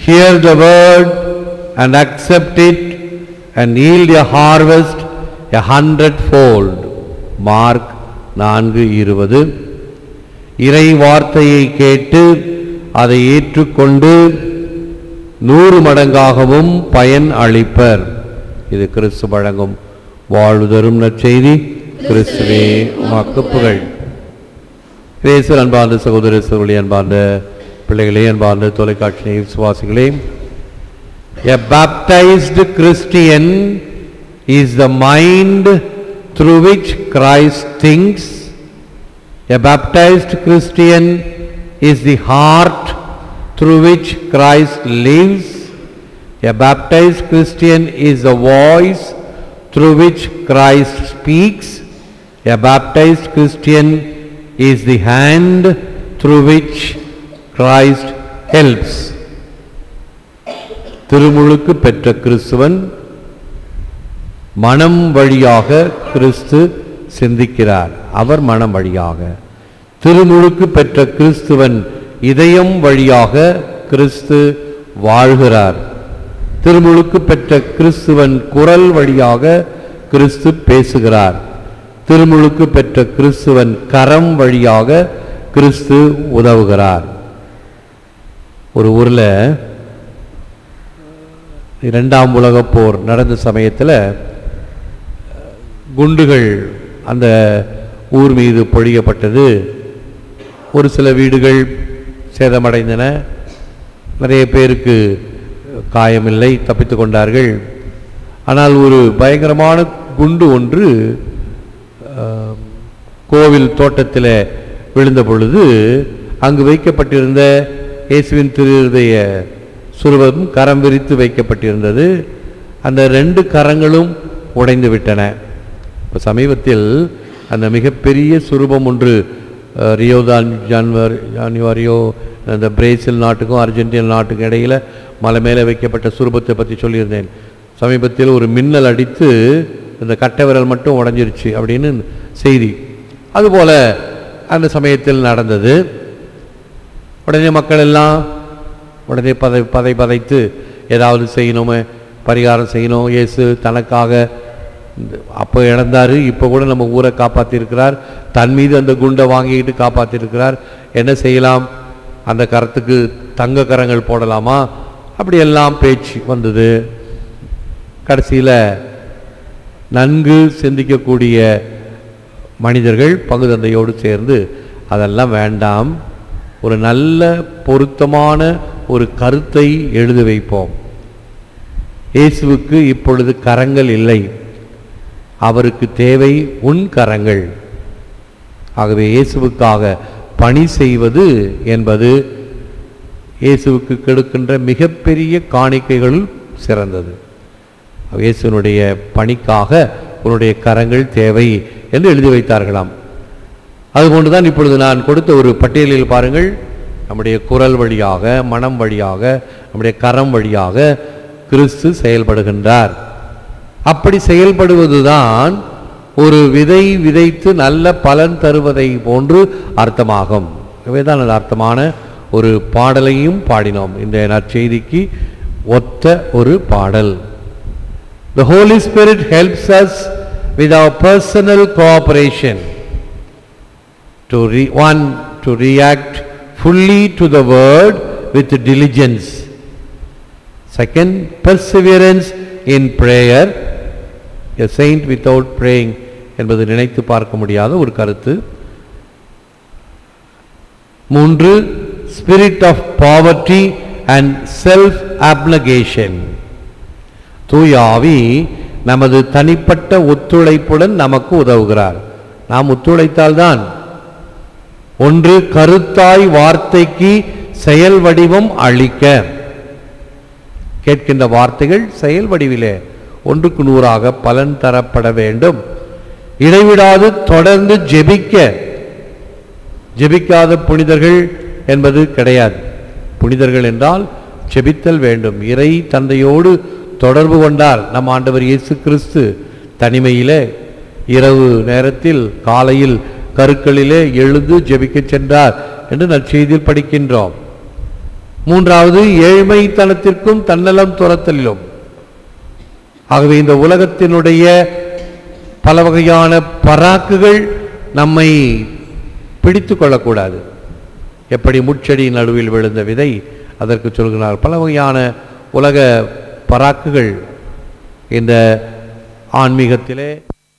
hear the word and accept it and yield a harvest a hundredfold. Mark நான்கு இருபது இறை வார்த்தையை கேட்டு அதை ஏற்றுக்கொண்டு நூறு மடங்காகவும் பயன் அளிப்பர் இது கிறிஸ்து வழங்கும் வாழ்வு தரும் நற்செய்தி கிறிஸ்துவே உமக்கு புகழ் கிரேசர் அன்பார்ந்த சகோதர சகோதரி அன்பார்ந்த பிள்ளைகளே அன்பார்ந்த தொலைக்காட்சி விசுவாசிகளே A baptized Christian is the mind through which Christ thinks. A baptized Christian is the heart through which Christ lives. A baptized Christian is the voice through which Christ speaks. A baptized Christian is the hand through which Christ helps. திருமுழுக்கு பெற்ற கிறிஸ்துவன் மனம் வழியாக கிறிஸ்து சிந்திக்கிறார் அவர் மனம் வழியாக திருமுழுக்கு பெற்ற கிறிஸ்துவன் இதயம் வழியாக கிறிஸ்து வாழ்கிறார் திருமுழுக்கு பெற்ற கிறிஸ்துவன் குரல் வழியாக கிறிஸ்து பேசுகிறார் திருமுழுக்கு பெற்ற கிறிஸ்துவன் கரம் வழியாக கிறிஸ்து உதவுகிறார் ஒரு ஊரில் இரண்டாம் உலகப் போர் நடந்த சமயத்தில் குண்டுகள் அந்த ஊர் மீது பொழியப்பட்டது ஒரு சில வீடுகள் சேதமடைந்தன நிறைய பேருக்கு காயமில்லை தப்பித்து கொண்டார்கள் ஆனால் ஒரு பயங்கரமான குண்டு ஒன்று அஹ், கோவில் தோட்டத்தில் விழுந்த பொழுது அங்கு வைக்கப்பட்டிருந்த இயேசுவின் திருதய சுருவம் கரம் விரித்து வைக்கப்பட்டிருந்தது அந்த ரெண்டு கரங்களும் உடைந்து விட்டன இப்போ சமீபத்தில் அந்த மிகப்பெரிய சுரூபம் ஒன்று அஹ், ரியோ தான் ஜான்வர் ஜான்வரியோ அந்த பிரேசில் நாட்டுக்கும் அர்ஜென்டினா நாட்டுக்கும் இடையில மலை மேலே வைக்கப்பட்ட சுரூபத்தை பற்றி சொல்லியிருந்தேன் சமீபத்தில் ஒரு மின்னல் அடித்து இந்த கட்டை விரல் மட்டும் உடைஞ்சிருச்சு அப்படின்னு செய்தி அதுபோல அந்த சமயத்தில் நடந்தது உடனே மக்கள் எல்லாம் உடனே பதை பதை பதைத்து ஏதாவது செய்யணுமே பரிகாரம் செய்யணும் இயேசு தனக்காக இந்த- அப்போ இழந்தாரு இப்போ கூட நம்ம ஊரை காப்பாற்றிருக்கிறார் தன் மீது அந்த குண்டை வாங்கிக்கிட்டு காப்பாற்றிருக்கிறார் என்ன செய்யலாம் அந்த கரத்துக்கு தங்க கரங்கள் போடலாமா அப்படியெல்லாம் பேச்சு வந்தது கடைசியில் நன்கு சிந்திக்கக்கூடிய மனிதர்கள் பங்குதந்தையோடு சேர்ந்து அதெல்லாம் வேண்டாம் ஒரு நல்ல பொருத்தமான ஒரு கருத்தை எழுதி வைப்போம் இயேசுவுக்கு இப்பொழுது கரங்கள் இல்லை அவருக்கு தேவை உன் கரங்கள் ஆகவே இயேசுவுக்காக பணி செய்வது என்பது இயேசுவுக்கு கெடுக்கின்ற மிகப்பெரிய காணிக்கைகளுள் சிறந்தது இயேசுனுடைய பணிக்காக உன்னுடைய கரங்கள் தேவை என்று எழுதி வைத்தார்களாம் அதுபோன்றுதான் இப்பொழுது நான் கொடுத்த ஒரு பட்டியலில் பாருங்கள் நம்முடைய குரல் வழியாக மனம் வழியாக நம்முடைய கரம் வழியாக கிறிஸ்து செயல்படுகின்றார் அப்படி செயல்படுவதுதான் ஒரு விதை விதைத்து நல்ல பலன் தருவதை போன்று அர்த்தமாகும் இவைதான் அது அர்த்தமான ஒரு பாடலையும் பாடினோம் இந்த நற்செய்திக்கு ஒத்த ஒரு பாடல் The Holy Spirit helps us with our personal cooperation to re- one to react fully to the word with diligence. Second, perseverance in prayer. A saint without praying என்பது நினைத்து பார்க்க முடியாத ஒரு கருத்து மூன்று spirit of poverty and self abnegation தூய ஆவி நமது தனிப்பட்ட ஒத்துழைப்புடன் நமக்கு உதவுகிறார் நாம் ஒத்துழைத்தால்தான் ஒன்று கருத்தாய் வார்த்தைக்கு செயல் வடிவம் அளிக்க கேட்கின்ற வார்த்தைகள் செயல் வடிவிலே ஒன்றுக்கு நூறாக பலன் தரப்பட வேண்டும் இடைவிடாது தொடர்ந்து ஜெபிக்க ஜெபிக்காத புனிதர்கள் என்பது கிடையாது புனிதர்கள் என்றால் ஜெபித்தல் வேண்டும் இறை தந்தையோடு தொடர்பு கொண்டார் நம் ஆண்டவர் இயேசு கிறிஸ்து தனிமையிலே இரவு நேரத்தில் காலையில் கருக்களிலே எழுந்து ஜெபிக்கச் சென்றார் என்று நற்செய்தியில் படிக்கின்றோம் மூன்றாவது ஏழ்மைத்தனத்திற்கும் தன்னலம் துரத்தலிலும் ஆகவே இந்த உலகத்தினுடைய பல வகையான பராக்குகள் நம்மை பிடித்து கொள்ளக்கூடாது எப்படி முட்செடி நடுவில் விழுந்த விதை அதற்கு சொல்கிறார் பல வகையான உலக பராக்குகள் இந்த ஆன்மீகத்திலே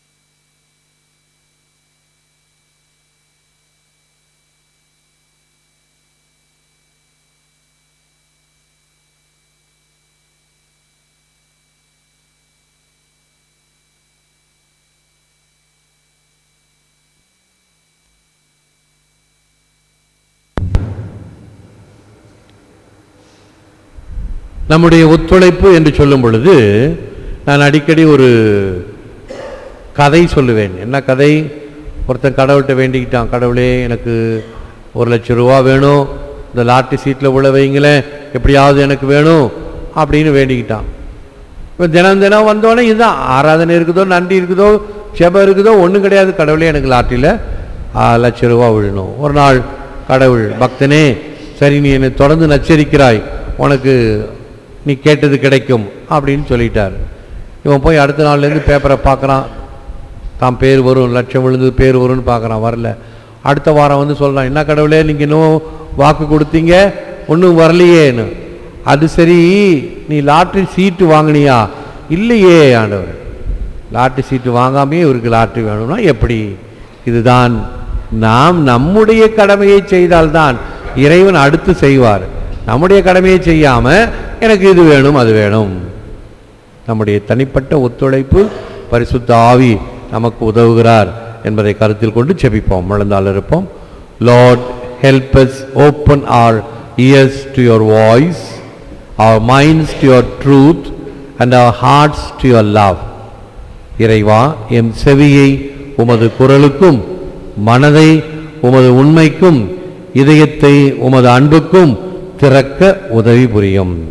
நம்முடைய ஒத்துழைப்பு என்று சொல்லும் பொழுது நான் அடிக்கடி ஒரு கதை சொல்லுவேன் என்ன கதை ஒருத்தன் கடவுள்கிட்ட வேண்டிக்கிட்டான் கடவுளே எனக்கு ஒரு லட்சம் ரூபா வேணும் இந்த லாட்டரி சீட்டில் உள்ள வைங்களேன் எப்படியாவது எனக்கு வேணும் அப்படின்னு வேண்டிக்கிட்டான் இப்போ தினம் தினம் வந்தோடனே இதுதான் ஆராதனை இருக்குதோ நன்றி இருக்குதோ செபம் இருக்குதோ ஒன்றும் கிடையாது கடவுளே எனக்கு லாட்டரியில் லட்சம் ரூபா விழணும் ஒரு நாள் கடவுள் பக்தனே சரி நீ என்னை தொடர்ந்து நச்சரிக்கிறாய் உனக்கு நீ கேட்டது கிடைக்கும் அப்படின்னு சொல்லிட்டார் இவன் போய் அடுத்த நாள்லேருந்து பேப்பரை பார்க்குறான் தான் பேர் வரும் லட்சம் விழுந்தது பேர் வரும்னு பார்க்குறான் வரல அடுத்த வாரம் வந்து சொல்கிறான் என்ன கடவுளே நீங்கள் இன்னும் வாக்கு கொடுத்தீங்க ஒன்றும் வரலையேன்னு அது சரி நீ லாட்ரி சீட்டு வாங்கினியா இல்லையே ஆண்டவர் லாட்ரி சீட்டு வாங்காமையே இவருக்கு லாட்ரி வேணும்னா எப்படி இதுதான் நாம் நம்முடைய கடமையை செய்தால்தான் இறைவன் அடுத்து செய்வார் நம்முடைய கடமையை செய்யாம எனக்கு இது வேணும் அது வேணும் நம்முடைய தனிப்பட்ட ஒத்துழைப்பு பரிசுத்த ஆவி நமக்கு உதவுகிறார் என்பதை கருத்தில் கொண்டு செபிப்போம் முழந்தால் இருப்போம் lord help us open our ears to your voice our minds to your truth and our hearts to your love இறைவா எம் செவியை உமது குரலுக்கும் மனதை உமது உண்மைக்கும் இதயத்தை உமது அன்புக்கும் திறக்க உதவி புரியும்